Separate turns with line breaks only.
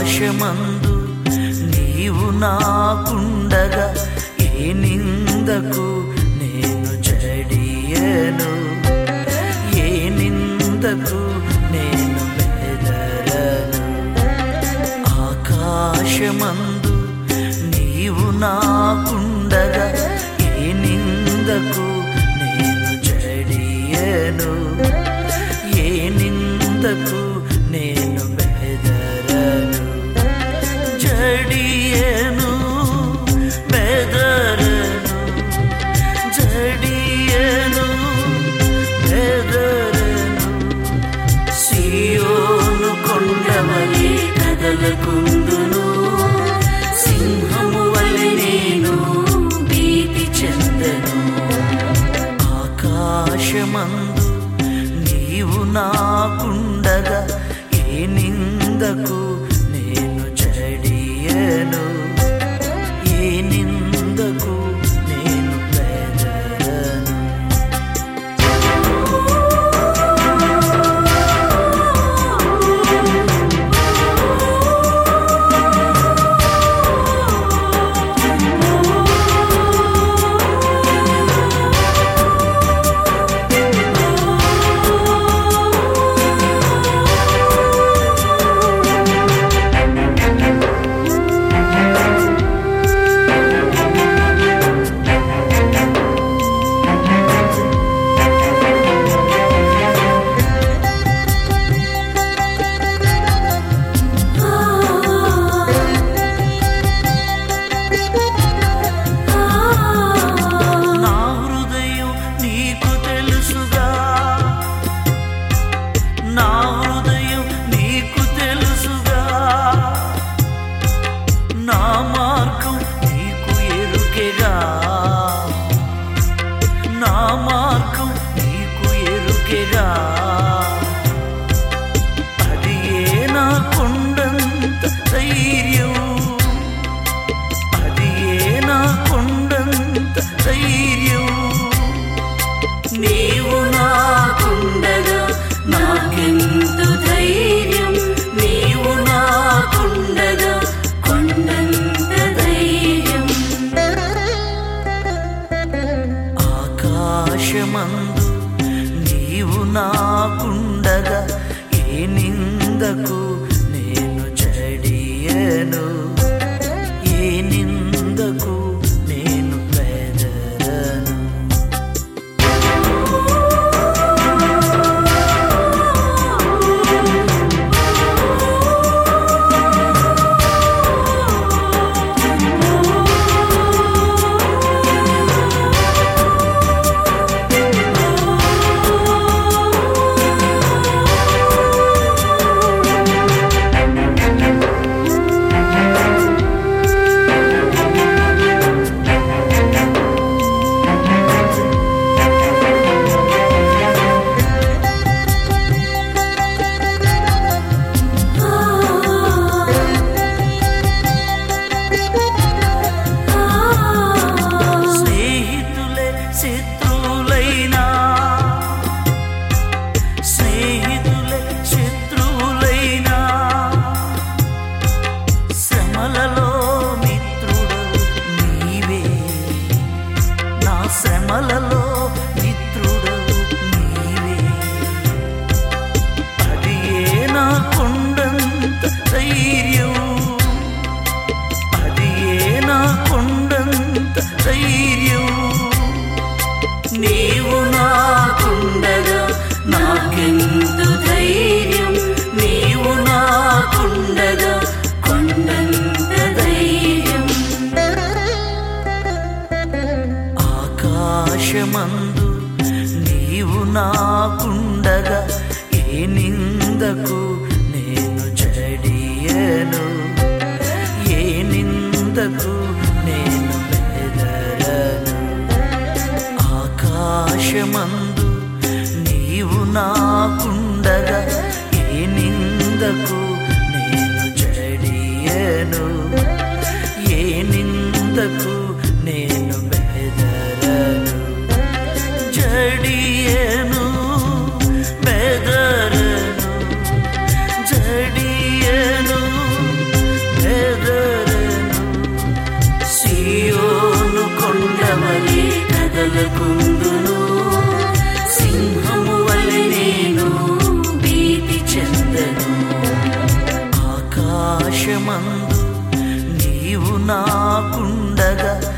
ఆకాశమందు నీవు నాకుండగా ఏ నిందకు నేను జడియను ఏ నిందకు నేను బెదరను ఆకాశమందు నీవు నాకుండగా ఏ నిందకు నేను జడియను ఏ నిందకు నేను బెదరను జడియను బెదరను జడియను బెదరను సియోను కొండవలే కదలకుందును సింహము వలె నేను భీతి చెందను ఆకాశమందు నీవు నాకుండగా ఏ నిందకు నేను జడియను ఏ నిందకు నేను బెదరను నా హృదయం నీకు తెలుసుగా నా హృదయం నీకు తెలుసుగా నా మార్గం నీకు ఎరుకెగా నా మార్గం నీకు ఎరుకెగా అది ఏ నా కొండంత ధైర్యం అది ఏ నా కొండంత ధైర్యం నీవు నాకుండగా నాకెందు ధైర్యం నీవు నాకుండగా కొండంత ధైర్యం ఆకాశమందు నీవు నాకుండగా ఏ నిందకు నేను జడియను ఏ నిందకు నేను బెదరను స్నేహితులే శత్రువులైనా స్నేహితులే శత్రువులైనా శ్రమలలో మిత్రుడు నీవే నా శ్రమలలో మిత్రుడు నీవే అది ఏ నా కొండంత ధైర్యం అది ఏ నా కొండంత ధైర్యం నీవు నాకుండగా నాకెందు ధైర్యం నీవు నాకుండగా కొండంత ధైర్యం ఆకాశమందు నీవు నాకుండగా ఏ నిందకు నేను జడియను ఏ నిందకు నేను బెదరను ఆకాశమందు నీవు నాకుండగా ఏ నిందకు నేను జడియను ఏ నిందకు నేను బెదరను జడియను బెదరను జడియను సమయమందు నీవు నాకుండగా